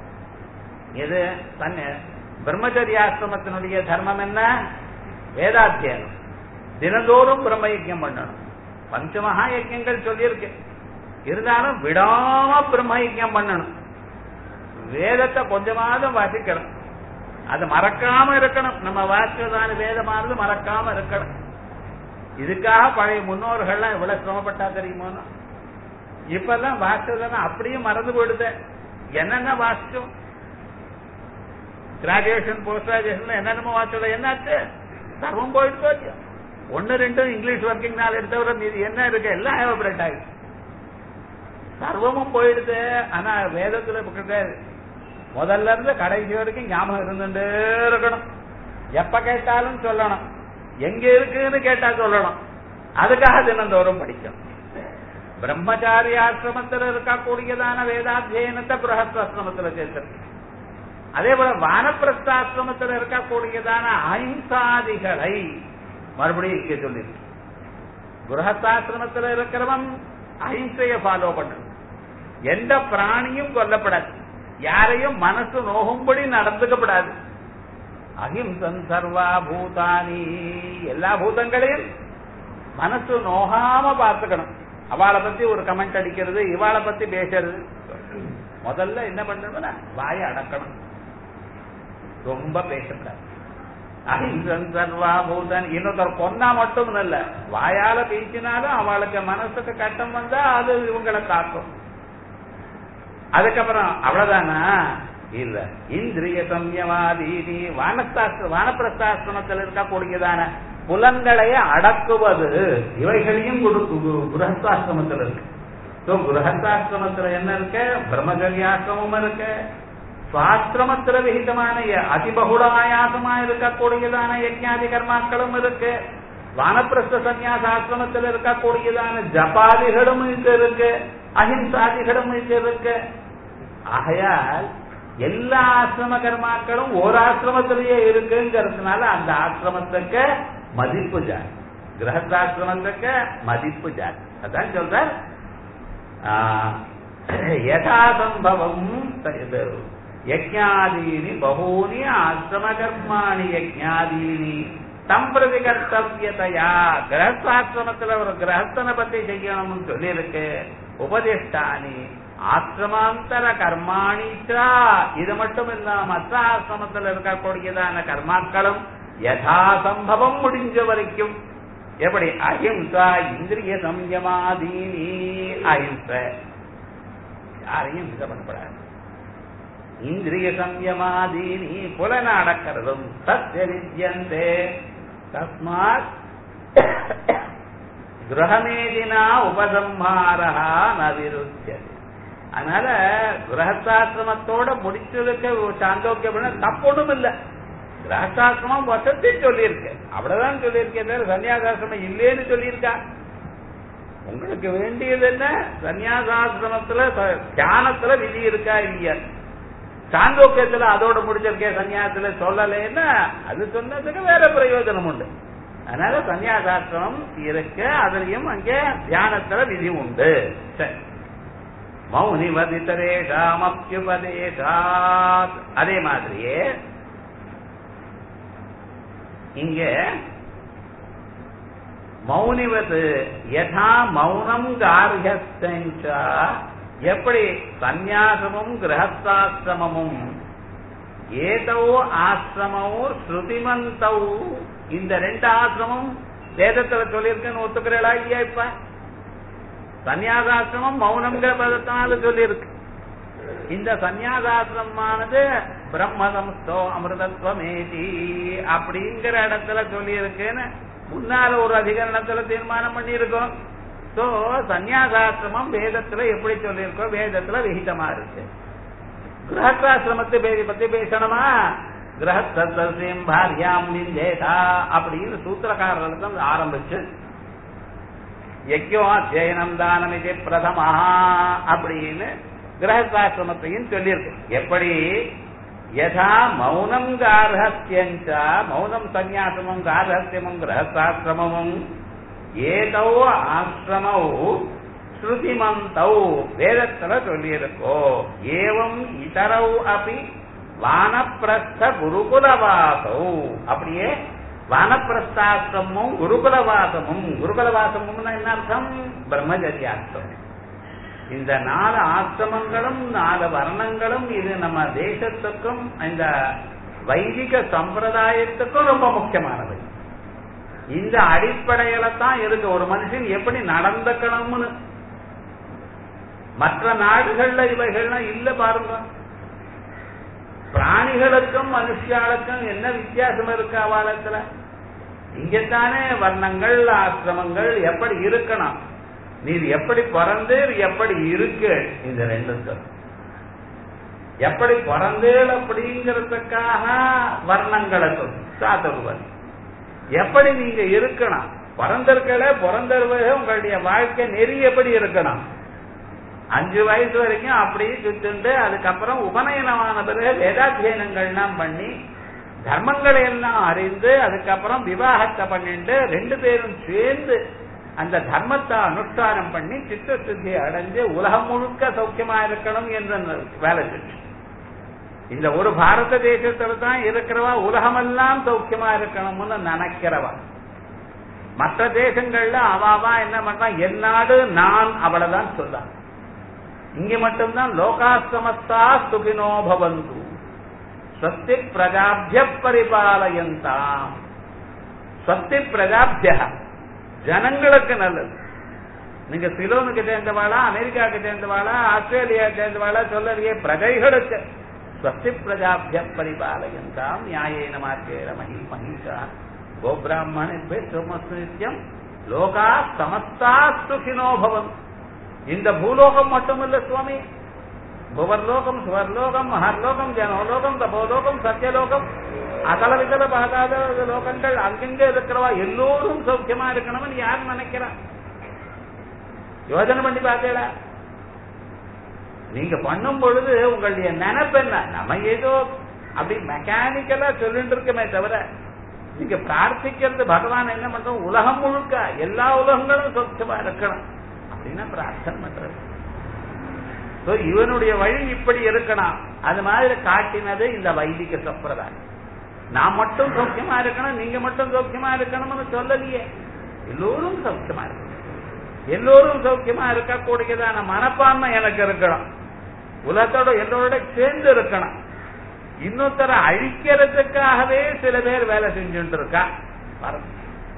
இது தன்ன பிரம்மச்சரிய ஆசிரமத்தினுடைய தர்மம் என்ன வேதாத்தியனம் தினந்தோறும் பிரம்ம யஜ்யம் பண்ணணும் பஞ்சமகா யஜ்யங்கள் சொல்லியிருக்கு இருந்தாலும் விடாம பிரம்ம யஜ்யம் பண்ணணும் வேதத்தை கொஞ்சமாவது வாசிக்கணும் அது மறக்காம இருக்கணும் நம்ம வாசிச்சதான வேதமானது மறக்காம இருக்கணும் இதுக்காக பழைய முன்னோர்கள்லாம் எவ்வளவு சிரமப்பட்டா தெரியுமோ இப்பெல்லாம் வாசிச்சதுன்னா அப்படியே மறந்து போயிடுது என்னென்ன வாசிச்சோம் கிராஜுவேஷன் போஸ்ட் கிராஜுவேஷன் என்னென்னமோ வாசிச்சோம் என்னாச்சு சர்வம் போயிடுதோ இல்லையா ஒன்னு ரெண்டும் இங்கிலீஷ் ஒர்க்கிங் நாள் எடுத்தவரை மீது என்ன இருக்கு எல்லாம் ஏவப்ரேட் ஆகுது சர்வமும் போயிடுது ஆனா வேதத்துல கிடையாது முதல்ல இருந்து கடைசி வரைக்கும் ஞாபகம் இருந்துட்டே இருக்கணும் எப்ப கேட்டாலும் சொல்லணும் எங்க இருக்குன்னு கேட்டா சொல்லணும் அதுக்காக தினந்தோறும் படிக்கணும் பிரம்மச்சாரி ஆசிரமத்தில் இருக்கக்கூடியதான வேதாத்தியனத்தை கிரகஸ்தாசிரமத்தில் சேர்த்திருக்கு அதே போல வானப்பிரஸ்தாசிரமத்தில் இருக்கக்கூடியதான அஹிம்சாதிகளை மறுபடியும் இங்கே சொல்லியிருக்கு கிரகஸ்தாசிரமத்தில் இருக்கிறவன் அஹிம்சைய ஃபாலோ பண்ணணும் எந்த பிராணியும் கொல்லப்படாது யாரையும் மனசு நோகும்படி நடந்துக்கப்படாது அஹிம்சன் சர்வா பூதானி எல்லா பூதங்களையும் மனசு நோகாம பார்த்துக்கணும் அவளை பத்தி ஒரு கமெண்ட் அடிக்கிறது இவாளை பத்தி பேசுறது முதல்ல என்ன பண்ணணும்னா வாயை அடக்கணும் ரொம்ப பேசக்கூடாது அஹிம்சன் சர்வா பூதன் இன்னொருத்தர் கொன்னா மட்டும் இல்ல வாயால பேசினாலும் அவளுக்கு மனசுக்கு கட்டம் வந்தா அது இவங்களை தாக்கும் அதுக்கப்புறம் அவ்வளவுதானா இல்ல இந்திரிய சம்யவாதீனி வானஸ்தாஸ்திர வானப்பிரஸ்தாசிரமத்தில் இருக்கக்கூடியதான புலன்களை அடக்குவது இவைகளையும் குருஹஸ்தாசிரமத்தில் இருக்கு ஸோ குருஹஸ்தாசிரமத்தில் என்ன இருக்கு பிரம்மச்சரியாசிரமம் இருக்கு சுவாசிரமத்தில் விகிதமான அதிபகுடாயாசமா இருக்கக்கூடியதான யஜ்ஞாதி கர்மாக்களும் இருக்கு வானப்பிரஸ்த சன்னியாசாசிரமத்தில் இருக்கக்கூடியதான ஜபாதிகளும் இங்க இருக்கு அஹிம்சாதிகளும் இங்க இருக்கு ஆகையால் எல்லா ஆசிரம கர்மாக்களும் ஒரு ஆசிரமத்திலேயே இருக்குங்கிறதுனால அந்த ஆசிரமத்துக்கு மதிப்பு ஜாதி கிரகஸ்தாசிரமத்துக்கு மதிப்பு ஜாதி அதான் சொல்ற யதாசம்பவம் யஜ்ஞாதீனி பகூனி ஆசிரம கர்மாணி யஜ்ஞாதீனி தம் பிரதி கர்த்தவியதையா கிரகஸ்தாசிரமத்துல ஒரு கிரகஸ்தனை பத்தி செய்யணும்னு சொல்லியிருக்கு உபதிஷ்டானி ஆசிரமாந்தர கர்மாணிச்சா இது மட்டும் இல்லாம மற்ற ஆசிரமத்தில் இருக்கக்கூடியதான கர்மாக்களும் யதாசம்பவம் முடிஞ்ச வரைக்கும் எப்படி அஹிம்சா இந்திரிய சம்யமாதீனி அஹிம்சை யாரையும் இது பண்ணப்படாது இந்திரிய சம்யமாதீனி புலன அடக்கிறதும் சத்தியந்தே தஸ்மாத் கிரகமேதினா உபசம்ஹாரா நவிருத்தியது அதனால கிரகசாசிரமத்தோட முடிச்சதுக்கு சாந்தோக்கியம் தப்பொன்னும் இல்ல கிரகசாசிரமம் வசதி சொல்லியிருக்கு அவ்வளவுதான் சொல்லியிருக்கேன் தவிர சன்னியாசாசிரமம் இல்லேன்னு சொல்லியிருக்கா உங்களுக்கு வேண்டியது என்ன சன்னியாசாசிரமத்துல தியானத்துல விதி இருக்கா இல்லையா சாந்தோக்கியத்துல அதோட முடிச்சிருக்கேன் சன்னியாசத்துல சொல்லலைன்னா அது சொன்னதுக்கு வேற பிரயோஜனம் உண்டு அதனால சன்னியாசாசிரமம் இருக்கு அதுலயும் அங்கே தியானத்துல விதி உண்டு சரி மௌனிவதிதரேஷாமப்யுபதேசாத் அதே மாதிரியே இங்க மௌனிவது யதா மௌனம் கார்கஸ்தஞ்ச எப்படி சந்நியாசமும் கிரகஸ்தாசிரமமும் ஏதோ ஆசிரமோ ஸ்ருதிமந்தௌ இந்த ரெண்டு ஆசிரமம் வேதத்துல சொல்லியிருக்கேன்னு ஒத்துக்கிறீங்களா இல்லையா இப்ப சந்நியாசாசிரமம் மௌனம்ங்கிற பதத்தினால சொல்லியிருக்கு இந்த சந்நியாசாசிரமானது பிரம்மதம்ஸ்தோ அமிர்தத்வமேதி அப்படிங்கிற இடத்துல சொல்லியிருக்குன்னு முன்னால ஒரு அதிகரணத்துல தீர்மானம் பண்ணியிருக்கோம் சோ சந்நியாசாசிரமம் வேதத்துல எப்படி சொல்லியிருக்கோம் வேதத்துல விகிதமா இருக்கு கிரகத்தாசிரமத்தை பேதி பத்தி பேசணுமா கிரகத்தீம் பாரியாம் நிந்தேதா அப்படின்னு சூத்திரக்காரர்களுக்கு ஆரம்பிச்சு யஜ்யோ அத்தியனம் தானம் இது பிரதமா அப்படின்னு கிரகஸ்தாசிரமத்தையும் சொல்லியிருக்கு எப்படி யதா மௌனம் கார்ஹஸ்யஞ்ச மௌனம் சந்நியாசமும் கார்ஹஸ்யமும் கிரகஸ்தாசிரமமும் ஏதோ ஆசிரமௌ ஸ்ருதிமந்தௌ வேதத்துல சொல்லியிருக்கோ ஏவம் இதரவு அப்படி வானப்பிரஸ்த குருகுலவாசௌ அப்படியே வானப்பிரஸ்தாசிரமும் குருகுலவாசமும் குருகுலவாசமும் என்ன அர்த்தம் பிரம்மச்சரியாசிரமம் இந்த நாலு ஆசிரமங்களும் நாலு வர்ணங்களும் இது நம்ம தேசத்துக்கும் இந்த வைதிக சம்பிரதாயத்துக்கும் ரொம்ப முக்கியமானது இந்த அடிப்படையில தான் இருக்கு ஒரு மனுஷன் எப்படி நடந்துக்கணும்னு மற்ற நாடுகள்ல இவைகள்லாம் இல்ல பாருங்க பிராணிகளுக்கும் மனுஷாளுக்கும் என்ன வித்தியாசம் இருக்கு அவாலத்துல இங்கத்தானே வர்ணங்கள் ஆசிரமங்கள் எப்படி இருக்கணும் நீர் எப்படி பிறந்து எப்படி இருக்கு இந்த ரெண்டுக்கும் எப்படி பிறந்தேள் அப்படிங்கிறதுக்காக வர்ணங்களை சாத்தருவன் எப்படி நீங்க இருக்கணும் பிறந்திருக்கல பிறந்தருவ உங்களுடைய வாழ்க்கை நெறி எப்படி இருக்கணும் அஞ்சு வயசு வரைக்கும் அப்படியே சுத்துண்டு அதுக்கப்புறம் உபநயனமான பிறகு வேதாத்தியனங்கள்லாம் பண்ணி தர்மங்களை எல்லாம் அறிந்து அதுக்கப்புறம் விவாகத்தை பண்ணிட்டு ரெண்டு பேரும் சேர்ந்து அந்த தர்மத்தை அனுஷ்டானம் பண்ணி சித்த சுத்தி அடைஞ்சு உலகம் முழுக்க சௌக்கியமா இருக்கணும் என்ற வேலை செஞ்சு இந்த ஒரு பாரத தேசத்துல தான் இருக்கிறவா உலகமெல்லாம் சௌக்கியமா இருக்கணும்னு நினைக்கிறவா மற்ற தேசங்கள்ல அவாவா என்ன பண்றா என் நாடு நான் அவ்வளவுதான் சொல்றான் இங்க மட்டும்தான் லோகாஸ்தமஸ்தா சுகினோ பவந்து ஸ்வஸ்தி பிரஜாபிய பரிபாலயந்தாம் ஸ்வஸ்தி பிரஜாபிய ஜனங்களுக்கு நல்லது நீங்க சிலோனுக்கு சேர்ந்தவாளா அமெரிக்காவுக்கு சேர்ந்தவாளா ஆஸ்திரேலியா சேர்ந்தவாளா சொல்லலையே பிரஜைகளுக்கு ஸ்வஸ்தி பிரஜாபிய பரிபாலயந்தாம் நியாயேன மார்க்கேன மகி மகிஷா கோபிராமணே சோமஸ்நித்யம் லோகா சமஸ்தா சுகினோ பவன் இந்த பூலோகம் மட்டுமல்ல சுவாமி புவர்லோகம் சுவர்லோகம் மகர்லோகம் ஜனோலோகம் தபோலோகம் சத்தியலோகம் அகல விதல பாதாத லோகங்கள் அங்கங்க இருக்கிறவா எல்லோரும் சௌக்கியமா இருக்கணும்னு யார் நினைக்கிறா யோஜனை பண்ணி பார்த்தேடா நீங்க பண்ணும் பொழுது உங்களுடைய நினைப்பு என்ன நம்ம ஏதோ அப்படி மெக்கானிக்கலா சொல்லிட்டு இருக்கமே தவிர நீங்க பிரார்த்திக்கிறது பகவான் என்ன பண்றோம் உலகம் முழுக்க எல்லா உலகங்களும் சொச்சமா இருக்கணும் அப்படின்னா பிரார்த்தனை பண்றது So, இவனுடைய வழி இப்படி இருக்கணும் அது மாதிரி காட்டினது இந்த வைதிக சம்பிரதாயம் நான் மட்டும் சௌக்கியமா இருக்கணும் நீங்க மட்டும் சௌக்கியமா இருக்கணும்னு சொல்லலையே எல்லோரும் சௌக்கியமா இருக்கணும் எல்லோரும் சௌக்கியமா இருக்கக்கூடியதான மனப்பான்மை எனக்கு இருக்கணும் உலகத்தோட எல்லோரோட சேர்ந்து இருக்கணும் இன்னொருத்தர அழிக்கிறதுக்காகவே சில பேர் வேலை செஞ்சுட்டு இருக்கா பாருங்க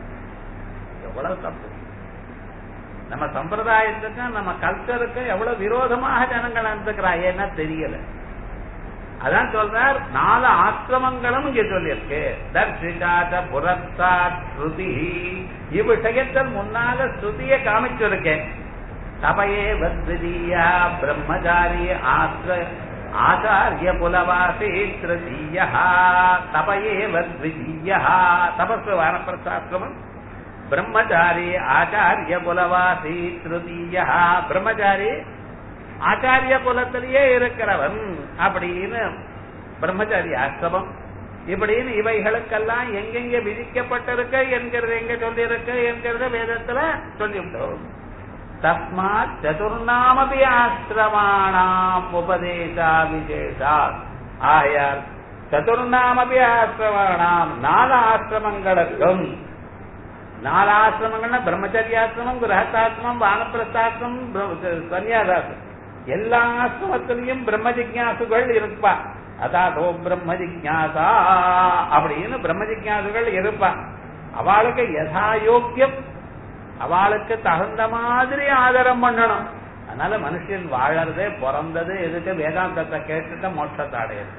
எவ்வளவு தப்பு நம்ம சம்பிரதாயத்துக்கும் நம்ம கல்ச்சருக்கும் எவ்வளவு விரோதமாக ஜனங்கள் நடந்துக்கிறா ஏன்னா தெரியல அதான் சொல்றார் நாலு ஆசிரமங்களும் இங்க சொல்லியிருக்கு தர்ஷிகாத புரத்தா ஸ்ருதி இவ்விஷயத்தில் முன்னால ஸ்ருதியை காமிச்சிருக்கேன் தபையே வத்விதீயா பிரம்மச்சாரி ஆசிர ஆச்சாரிய புலவாசி திருதீயா தபையே வத்விதீயா தபஸ்வ வானப்பிரசாசிரமம் பிரம்மச்சாரி ஆச்சாரிய குலவாசி திருதீயா பிரம்மச்சாரி ஆச்சாரிய குலத்திலேயே இருக்கிறவன் அப்படின்னு பிரம்மச்சாரி ஆசிரமம் இப்படின்னு இவைகளுக்கெல்லாம் எங்கெங்க விதிக்கப்பட்டிருக்க என்கிறது எங்க சொல்லி இருக்கு என்கிறத வேதத்துல சொல்லிவிட்டோம் தஸ்மாத் சதுர்நாமபி ஆசிரமாணாம் உபதேசா விசேஷா ஆயால் சதுர்நாமபி ஆசிரமாணாம் நாலு ஆசிரமங்களுக்கும் நாலு ஆசிரமங்கள்னா பிரம்மச்சரியாசிரமம் கிரகத்தாசிரமம் வானப்பிரஸ்தாசிரமம் சன்னியாசாசிரமம் எல்லா ஆசிரமத்திலையும் பிரம்ம ஜிக்யாசுகள் இருப்பா அதாதோ பிரம்ம ஜிக்யாசா அப்படின்னு பிரம்ம ஜிக்யாசுகள் இருப்பா அவளுக்கு யதா யோக்கியம் அவளுக்கு தகுந்த மாதிரி ஆதரம் பண்ணணும் அதனால மனுஷன் வாழறதே பிறந்தது எதுக்கு வேதாந்தத்தை கேட்டுட்டு மோட்சத்தை அடையுது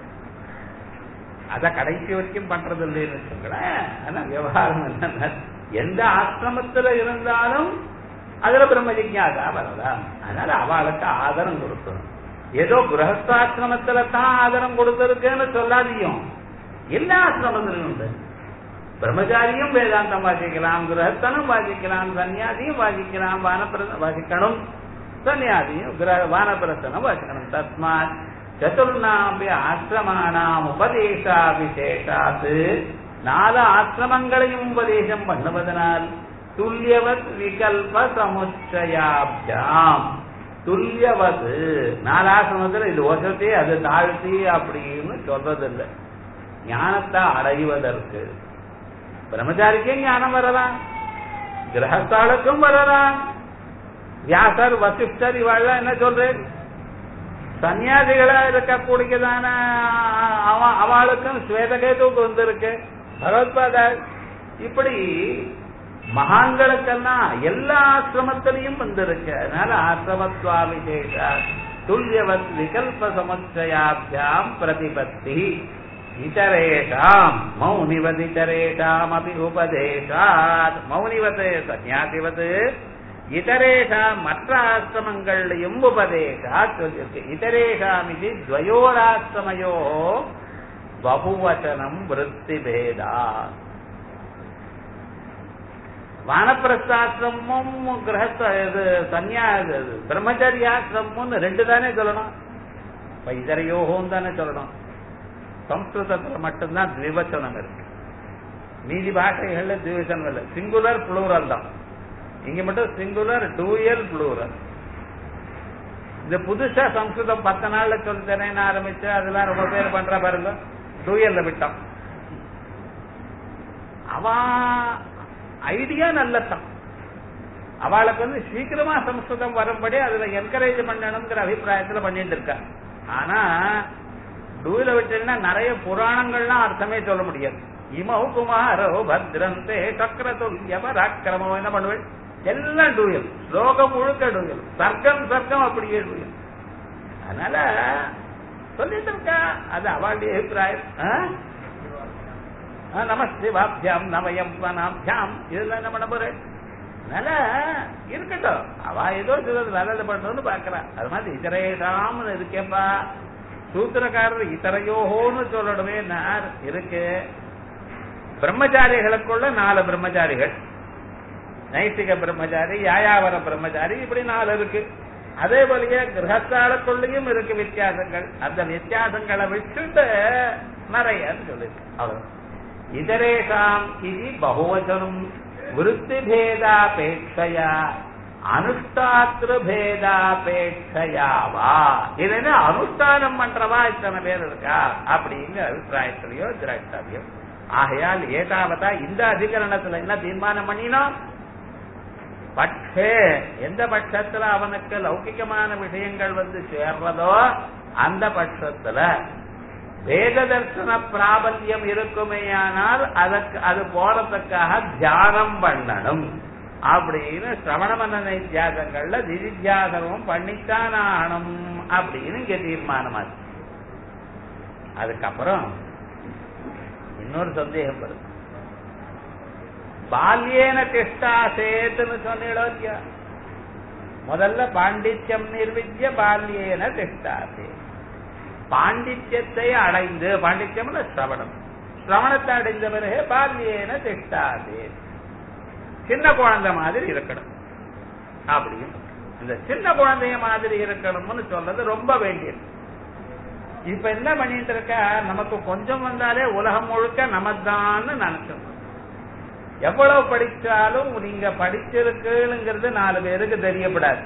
அத கடைசி வரைக்கும் பண்றது இல்லைன்னு வச்சுங்களேன் ஆனா விவகாரம் என்ன எந்த ஆசிரமத்துல இருந்தாலும் அதுல பிரம்ம ஜிக்யாசா வரலாம் அதனால அவளுக்கு ஆதரம் கொடுக்கணும் ஏதோ கிரகஸ்தாசிரமத்துல தான் ஆதரம் கொடுத்திருக்குன்னு சொல்லாதியும் எல்லா ஆசிரமத்திலும் உண்டு பிரம்மச்சாரியும் வேதாந்தம் வாசிக்கலாம் கிரகஸ்தனும் வாசிக்கலாம் சன்னியாசியும் வாசிக்கலாம் வானப்பிரசம் வாசிக்கணும் சன்னியாசியும் கிரக வானப்பிரசனம் வாசிக்கணும் தஸ்மாத் சதுர்ணாம்பி ஆசிரமானாம் உபதேசா விசேஷாத்து நாலு ஆசிரமங்களையும் உபதேசம் பண்ணுவதனால் துல்லியவத் விகல்ப சமுச்சயாபியாம் துல்லியவது நாலு ஆசிரமத்தில் இது வசதி அது தாழ்த்தி அப்படின்னு சொல்றதில்லை ஞானத்தை அடைவதற்கு பிரம்மச்சாரிக்கே ஞானம் வரலாம் கிரகஸ்தாளுக்கும் வரலாம் வியாசர் வசிஷ்டர் இவாள் என்ன சொல்றேன் சன்னியாசிகளா இருக்கக்கூடியதான அவளுக்கும் ஸ்வேதகேதுக்கு வந்திருக்கு பகவத்பாதா இப்படி மகான்களுக்கெல்லாம் எல்லா ஆசிரமத்திலையும் வந்திருக்கு அதனால ஆசிரமத்வா விசேஷ துல்லியவத் விகல்ப சமுச்சயாபியாம் பிரதிபத்தி இதரேஷாம் மௌனிவதிதரேஷாம் அபி உபதேசாத் மௌனிவத் சன்னியாசிவத் இதரேஷாம் மற்ற ஆசிரமங்களையும் உபதேசா சொல்லியிருக்கு இதரேஷாம் இது துவயோராசிரமயோ பகுவச்சனம் விருத்தி பேதா வானப்பிரஸ்தாசிரமும் கிரகஸ்த இது சன்னியா இது பிரம்மச்சரியாசிரமும் ரெண்டு தானே சொல்லணும் இப்ப இதரையோகம் தானே சொல்லணும் சம்ஸ்கிருதத்துல மட்டும்தான் திவிவச்சனம் இருக்கு மீதி பாஷைகள்ல திவிவச்சனம் இல்லை சிங்குலர் புளூரல் தான் இங்க மட்டும் சிங்குலர் டூயல் புளூரல் இந்த புதுசா சம்ஸ்கிருதம் பத்து நாள்ல சொல்லி தரேன்னு ஆரம்பிச்சு அதெல்லாம் ரொம்ப பேர் பண்ற பாருங்க டூயல்ல விட்டான் அவ ஐடியா நல்லதான் அவளுக்கு வந்து சீக்கிரமா சம்ஸ்கிருதம் வரும்படி அதுல என்கரேஜ் பண்ணணுங்கிற அபிப்பிராயத்துல பண்ணிட்டு இருக்கா ஆனா டூயில விட்டீங்கன்னா நிறைய புராணங்கள்லாம் அர்த்தமே சொல்ல முடியாது இமௌ குமாரோ பத்ரந்தே சக்கரதுல்ய பராக்கிரமோ என்ன பண்ணுவேன் எல்லாம் டூயல் ஸ்லோகம் முழுக்க டூயல் சர்க்கம் சர்க்கம் அப்படியே டூயல் அதனால சொல்லிட்டு இருக்கா அது அவளுடைய அபிப்பிராயம் ஆ? ஆ, நமஸ்திவாபியாம் நமயம் வனாபியாம் இதெல்லாம் என்ன பண்ண போறேன் அதனால இருக்கட்டும் அவ ஏதோ சொல்றது நல்லது பண்றதுன்னு பாக்குறா அது மாதிரி இதரேஷாம்னு இருக்கேப்பா சூத்திரக்காரர் இதரையோன்னு சொல்லணுமே நான் இருக்கு பிரம்மச்சாரிகளுக்குள்ள நாலு பிரம்மச்சாரிகள் நைசிக பிரம்மச்சாரி யாயாவர பிரம்மச்சாரி இப்படி நாலு இருக்கு அதே போலயே கிரகஸ்தாளுக்குள்ளேயும் இருக்கு வித்தியாசங்கள் அந்த வித்தியாசங்களை விட்டுட்டு நிறையன்னு சொல்லிருக்கு அவ்வளவு இதரேஷாம் இது பகுவச்சனம் விருத்தி பேதாபேட்சையா அனுஷ்டாத்திரு பேதாபேட்சையா வா இது என்ன அனுஷ்டானம் பண்றவா இத்தனை பேர் இருக்கா அப்படிங்கிற அபிப்பிராயத்திலையோ திரஷ்டவியம் ஆகையால் ஏதாவதா இந்த அதிகரணத்துல என்ன தீர்மானம் பண்ணினோம் பட்சே எந்த பட்சத்துல அவனுக்கு லௌகிகமான விஷயங்கள் வந்து சேர்றதோ அந்த பட்சத்துல வேத தர்சன பிராபல்யம் இருக்குமேயானால் அதற்கு அது போறதுக்காக தியானம் பண்ணணும் அப்படின்னு சிரவண மன்னனை தியாகங்கள்ல திதித்தியாசனமும் பண்ணித்தான் ஆகணும் அப்படின்னு இங்க தீர்மானமாச்சு அதுக்கப்புறம் இன்னொரு சந்தேகம் வருது பால்யேன திஷ்டாசேத்துன்னு சொன்னீங்களோ இல்லையா முதல்ல பாண்டித்யம் நிர்வித்ய பால்யேன திஷ்டாசே பாண்டித்யத்தை அடைந்து பாண்டித்யம்னு சிரவணம் சிரவணத்தை அடைந்த பிறகு பால்யேன திஷ்டாசே சின்ன குழந்தை மாதிரி இருக்கணும் அப்படின்னு இந்த சின்ன குழந்தைய மாதிரி இருக்கணும்னு சொல்றது ரொம்ப வேண்டியது இப்ப என்ன பண்ணிட்டு இருக்க நமக்கு கொஞ்சம் வந்தாலே உலகம் முழுக்க நமதான்னு நினைச்சோம் எவ்வளவு படிச்சாலும் நீங்க படிச்சிருக்குங்கிறது நாலு பேருக்கு தெரியப்படாது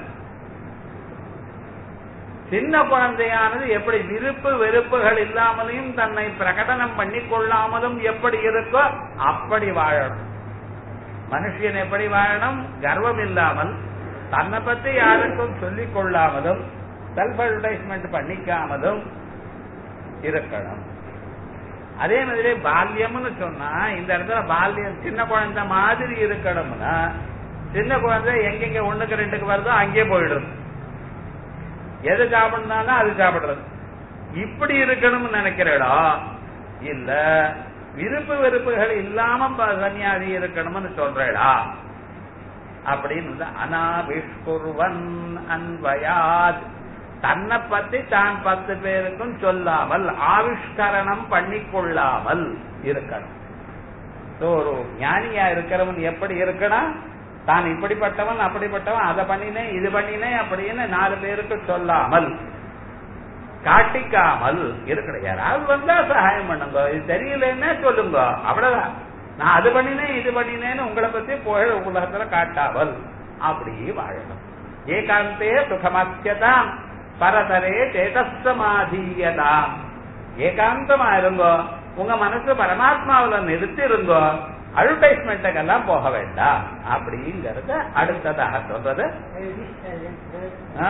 சின்ன குழந்தையானது எப்படி விருப்பு வெறுப்புகள் இல்லாமலையும் தன்னை பிரகடனம் பண்ணி கொள்ளாமலும் எப்படி இருக்கோ அப்படி வாழணும் மனுஷன் எப்படி வாழணும் கர்வம் இல்லாமல் தன்னை பத்தி யாருக்கும் சொல்லிக் கொள்ளாமலும் செல்ஃப் அட்வர்டைஸ்மெண்ட் பண்ணிக்காமலும் இருக்கணும் அதே மாதிரி பால்யம்னு சொன்னா இந்த இடத்துல பால்யம் சின்ன குழந்தை மாதிரி இருக்கணும்னா சின்ன குழந்தை எங்கெங்க ஒண்ணுக்கு ரெண்டுக்கு வருதோ அங்கே போயிடுறது எது சாப்பிடணும்னாலும் அது சாப்பிடுறது இப்படி இருக்கணும்னு நினைக்கிறடா இல்ல விருப்பு வெறுப்புகள் இல்லாம ப- சன்னியாசி இருக்கணும்னு சொல்றடா அப்படின்னு அனாவிஷ்குர்வன் அன்வயாத் தன்னை பத்தி தான் பத்து பேருக்கும் சொல்லாமல் ஆவிஷ்கரணம் பண்ணிக்கொள்ளாமல் இருக்கணும் So, ஒரு ஞானியா இருக்கிறவன் எப்படி இருக்கணும் தான் இப்படிப்பட்டவன் அப்படிப்பட்டவன் அதை பண்ணினேன் இது பண்ணினேன் அப்படின்னு நாலு பேருக்கு சொல்லாமல் காட்டிக்காமல் இருக்கணும் யாராவது வந்தா சகாயம் பண்ணுங்க இது தெரியலன்னா சொல்லுங்க அவ்வளவுதான் நான் அது பண்ணினேன் இது பண்ணினேன்னு உங்களை பத்தி புகழ் உலகத்துல காட்டாமல் அப்படி வாழணும் ஏகாந்தே சுகமத்தியதாம் பரதரே சேதசமாதீயதாம் ஏகாந்தமா இருங்கோ உங்க மனசு பரமாத்மாவுல நிறுத்தி இருங்கோ அட்வர்டைஸ்மெண்ட்டுக்கெல்லாம் போக வேண்டாம் அப்படிங்கறத அடுத்ததாக சொல்றது ஆ?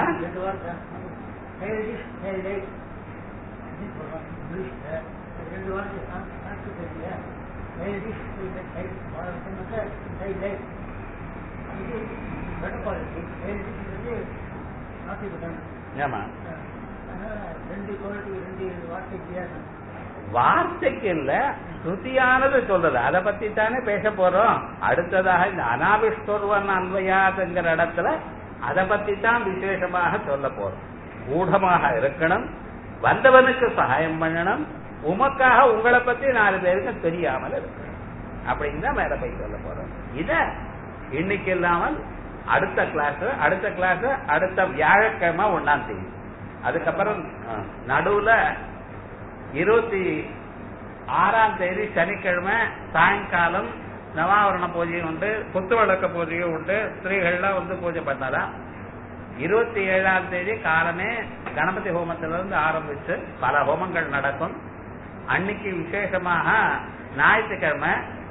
ஆமா ரெண்டு குவாலிட்டி ரெண்டு வார்த்தை வித்தியாசம் வார்த்தைக்கு இல்ல ஸ்ருதியானது சொல்றது அதை பத்தி தானே பேச போறோம் அடுத்ததாக இந்த அனாவிஷ்வர்வன் அன்வயாதுங்கிற இடத்துல அதை பத்தி தான் விசேஷமாக சொல்ல போறோம் கூடமாக இருக்கணும் வந்தவனுக்கு சகாயம் பண்ணணும் உமக்காக உங்களை பத்தி நாலு பேருக்கு தெரியாமல் இருக்கணும் அப்படின்னு தான் மேல போய் சொல்ல போறோம் இத இன்னைக்கு இல்லாமல் அடுத்த கிளாஸ் அடுத்த கிளாஸ் அடுத்த வியாழக்கிழமை ஒண்ணாம் தேதி அதுக்கப்புறம் ஆ, நடுவுல இருபத்தி ஆறாம் தேதி சனிக்கிழமை சாயங்காலம் நவாவரண பூஜையும் உண்டு குத்து விளக்க பூஜையும் உண்டு ஸ்திரீகள்லாம் வந்து பூஜை பண்ணலாம் இருபத்தி ஏழாம் தேதி காலமே கணபதி ஹோமத்திலிருந்து ஆரம்பிச்சு பல ஹோமங்கள் நடக்கும் அன்னைக்கு விசேஷமாக ஞாயிற்றுக்கிழமை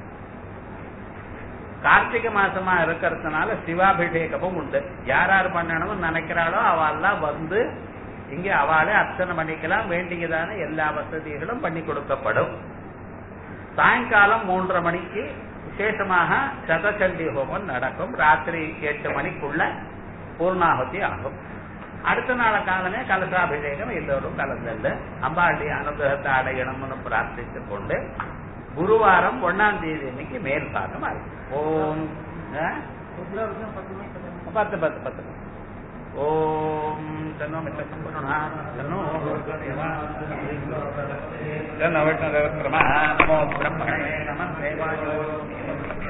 கார்த்திகை மாசமா இருக்கிறதுனால சிவாபிஷேகமும் உண்டு யார் யார் பண்ணணும்னு நினைக்கிறாளோ அவெல்லாம் வந்து இங்கே அவளே அர்ச்சனை பண்ணிக்கலாம் வேண்டியதான எல்லா வசதிகளும் பண்ணி கொடுக்கப்படும் சாயங்காலம் மூன்றரை மணிக்கு விசேஷமாக சதச்சண்டி ஹோமம் நடக்கும் ராத்திரி எட்டு மணிக்குள்ள பூர்ணாகுதி ஆகும் அடுத்த நாள காலமே கலசாபிஷேகம் எல்லோரும் கலந்தல்ல அம்பாளுடைய அனுகிரகத்தை அடையணும்னு பிரார்த்தித்துக் கொண்டு குருவாரம் ஒன்னாம் தேதி அன்னைக்கு மேல் பாகம் ஆகும் ஓம் ஆ? ருத்ராபிஷேகம் பத்து மணிக்கு பத்து மணிக்கு. பத்து பத்து பத்து ஓம் தன்னோ மித்தம் புருணா தன்னோ தன்னோ விஷ்ணு நமோ பிரம்மணே நம தேவாயோ